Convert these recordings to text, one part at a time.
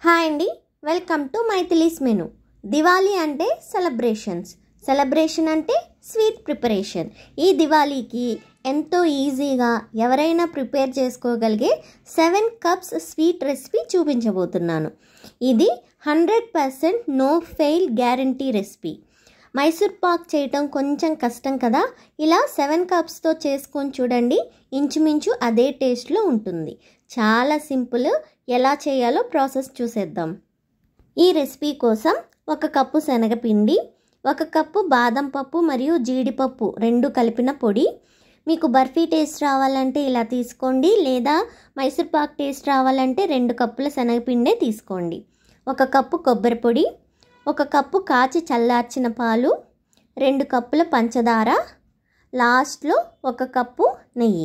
hi అండి welcome to Mythili's menu Diwali అంటే celebrations celebration అంటే స్వీట్ ప్రిపరేషన్ ఈ దివాళీకి ఎంతో ఈజీగా ఎవరైనా ప్రిపేర్ చేసుకోగలిగే సెవెన్ కప్స్ స్వీట్ రెసిపీ చూపించబోతున్నాను ఇది hundred percent no fail guarantee recipe Mysore pak చేయటం కొంచెం కష్టం కదా ఇలా సెవెన్ కప్స్తో చేసుకొని చూడండి ఇంచుమించు అదే టేస్ట్లో ఉంటుంది చాలా సింపుల్ ఎలా చేయాలో ప్రాసెస్ చూసేద్దాం ఈ రెసిపీ కోసం ఒక కప్పు శనగపిండి ఒక కప్పు బాదం పప్పు మరియు జీడిపప్పు రెండు కలిపిన పొడి మీకు బర్ఫీ టేస్ట్ రావాలంటే ఇలా తీసుకోండి లేదా మైసూర్ పాక్ టేస్ట్ రావాలంటే రెండు కప్పుల శనగపిండే తీసుకోండి ఒక కప్పు కొబ్బరి పొడి ఒక కప్పు కాచి చల్లార్చిన పాలు రెండు కప్పుల పంచదార లాస్ట్లో ఒక కప్పు నెయ్యి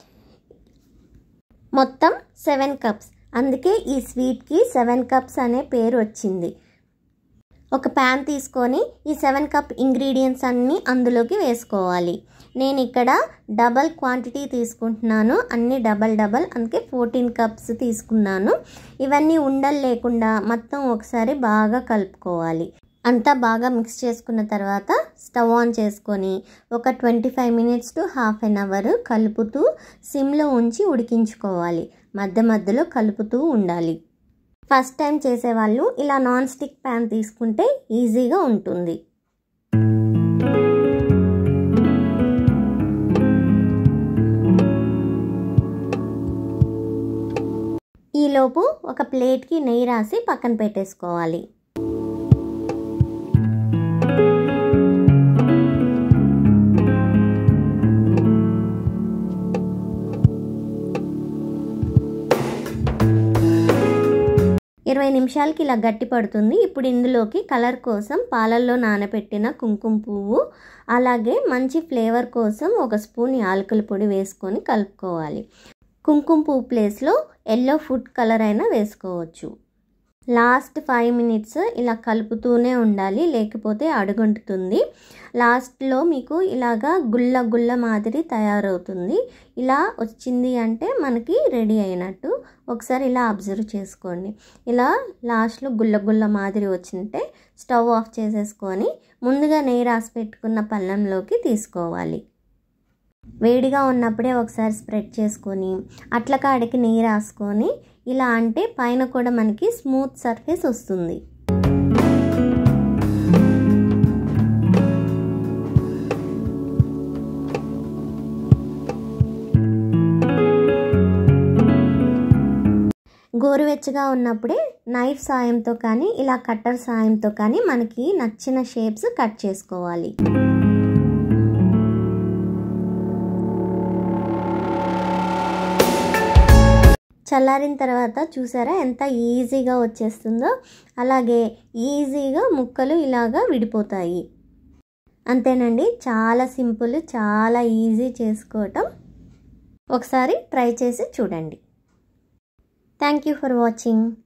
మొత్తం సెవెన్ కప్స్ అందుకే ఈ స్వీట్కి సెవెన్ కప్స్ అనే పేరు వచ్చింది ఒక ప్యాన్ తీసుకొని ఈ సెవెన్ కప్ ఇంగ్రీడియంట్స్ అన్నీ అందులోకి వేసుకోవాలి నేను ఇక్కడ డబల్ క్వాంటిటీ తీసుకుంటున్నాను అన్ని డబల్ డబల్ అందుకే ఫోర్టీన్ కప్స్ తీసుకున్నాను ఇవన్నీ ఉండలు లేకుండా మొత్తం ఒకసారి బాగా కలుపుకోవాలి అంతా బాగా మిక్స్ చేసుకున్న తర్వాత స్టవ్ ఆన్ చేసుకొని ఒక twenty five minutes to half an hour కలుపుతూ సిమ్లో ఉంచి ఉడికించుకోవాలి మధ్య మధ్యలో కలుపుతూ ఉండాలి ఫస్ట్ టైం చేసేవాళ్ళు ఇలా నాన్ స్టిక్ ప్యాన్ తీసుకుంటే ఈజీగా ఉంటుంది ఈలోపు ఒక ప్లేట్కి నెయ్యి రాసి పక్కన పెట్టేసుకోవాలి ఇరవై నిమిషాలకి ఇలా గట్టి పడుతుంది ఇప్పుడు ఇందులోకి కలర్ కోసం పాలల్లో నానబెట్టిన కుంకుమ పువ్వు అలాగే మంచి ఫ్లేవర్ కోసం ఒక స్పూన్ యాలకుల పొడి వేసుకొని కలుపుకోవాలి కుంకుమ పువ్వు ప్లేస్లో ఎల్లో ఫుడ్ కలర్ అయినా వేసుకోవచ్చు లాస్ట్ ఫైవ్ మినిట్స్ ఇలా కలుపుతూనే ఉండాలి లేకపోతే అడుగంటుతుంది లాస్ట్లో మీకు ఇలాగా గుల్ల గుల్ల మాదిరి తయారవుతుంది ఇలా వచ్చింది అంటే మనకి రెడీ అయినట్టు ఒకసారి ఇలా అబ్జర్వ్ చేసుకోండి ఇలా లాస్ట్లో గుల్ల గుల్ల మాదిరి వచ్చింటే స్టవ్ ఆఫ్ చేసేసుకొని ముందుగా నెయ్యి రాసి పెట్టుకున్న పళ్ళెంలోకి తీసుకోవాలి వేడిగా ఉన్నప్పుడే ఒకసారి స్ప్రెడ్ చేసుకొని అట్ల కాడికి నెయ్యి రాసుకొని ఇలా అంటే పైన కూడా మనకి స్మూత్ సర్ఫేస్ వస్తుంది గోరువెచ్చగా ఉన్నప్పుడే నైఫ్ సాయంతో కానీ ఇలా కట్టర్ సాయంతో కానీ మనకి నచ్చిన షేప్స్ కట్ చేసుకోవాలి చల్లారిన తర్వాత చూసారా ఎంత ఈజీగా వచ్చేస్తుందో అలాగే ఈజీగా ముక్కలు ఇలాగా విడిపోతాయి అంతేనండి చాలా సింపుల్ చాలా ఈజీ చేసుకోవటం ఒకసారి ట్రై చేసి చూడండి థ్యాంక్ యూ ఫర్ వాచింగ్